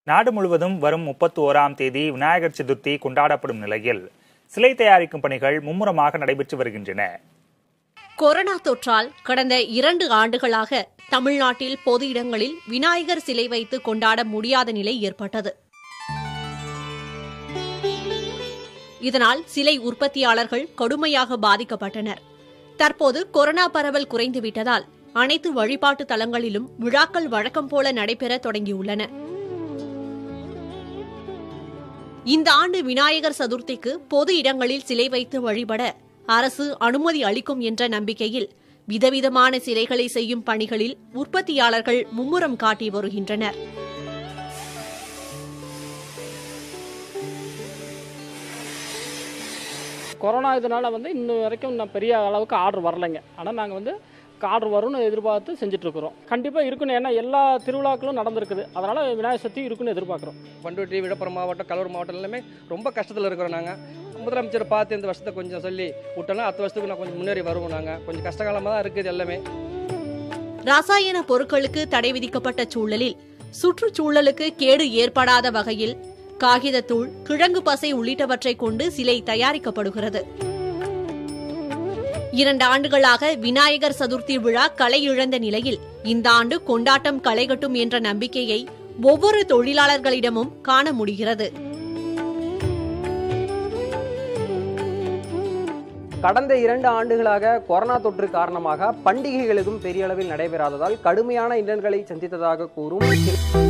நாடு முழுவதும் வரும் முப்பத்தி ஓராம் தேதி விநாயகர் சதுர்த்தி கொண்டாடப்படும் நிலையில் சிலை தயாரிக்கும் பணிகள் மும்முரமாக நடைபெற்று வருகின்றன கொரோனா தொற்றால் கடந்த இரண்டு ஆண்டுகளாக தமிழ்நாட்டில் பொது இடங்களில் விநாயகர் சிலை வைத்து கொண்டாட முடியாத நிலை ஏற்பட்டது இதனால் சிலை உற்பத்தியாளர்கள் கடுமையாக பாதிக்கப்பட்டனர் தற்போது கொரோனா பரவல் குறைந்துவிட்டதால் அனைத்து வழிபாட்டு தலங்களிலும் விழாக்கள் வழக்கம் போல நடைபெற தொடங்கியுள்ளன இந்த ஆண்டு விநாயகர் சதுர்த்திக்கு பொது இடங்களில் சிலை வைத்து வழிபட அரசு அனுமதி அளிக்கும் என்ற நம்பிக்கையில் விதவிதமான சிலைகளை செய்யும் பணிகளில் உற்பத்தியாளர்கள் மும்முரம் காட்டி வருகின்றனர் கொரோனா இதனால வந்து இன்னும் வரைக்கும் நான் பெரிய அளவுக்கு ஆர்டர் வரலைங்க ஆனால் நாங்கள் வந்து ஆர்டர் வரும்னு எதிர்பார்த்து செஞ்சுட்ருக்குறோம் கண்டிப்பாக இருக்கணும் ஏன்னா எல்லா திருவிழாக்களும் நடந்திருக்குது அதனால் விநாயகர் சதுர்த்தி இருக்குன்னு எதிர்பார்க்குறோம் பண்ருட்டி விழுப்புரம் மாவட்டம் கலூர் மாவட்டம் எல்லாமே ரொம்ப கஷ்டத்தில் இருக்கிறோம் நாங்கள் முதலமைச்சர் பார்த்து இந்த வருஷத்தை கொஞ்சம் சொல்லி விட்டோம்னா அடுத்த வருஷத்துக்கு நான் கொஞ்சம் முன்னேறி வருவோம் நாங்கள் கொஞ்சம் கஷ்டகாலமாக தான் இருக்குது எல்லாமே ரசாயன பொருட்களுக்கு தடை விதிக்கப்பட்ட சூழலில் சுற்றுச்சூழலுக்கு கேடு ஏற்படாத வகையில் காகிதத்தூள் கிழங்கு பசை உள்ளிட்டவற்றை கொண்டு சிலை தயாரிக்கப்படுகிறது இரண்டு ஆண்டுகளாக விநாயகர் சதுர்த்தி விழா களை இழந்த நிலையில் இந்த ஆண்டு கொண்டாட்டம் களைகட்டும் என்ற நம்பிக்கையை ஒவ்வொரு தொழிலாளர்களிடமும் காண முடிகிறது கடந்த இரண்டு ஆண்டுகளாக கொரோனா தொற்று காரணமாக பண்டிகைகளுக்கும் பெரிய அளவில் நடைபெறாததால் கடுமையான இன்னல்களை சந்தித்ததாக கூறும்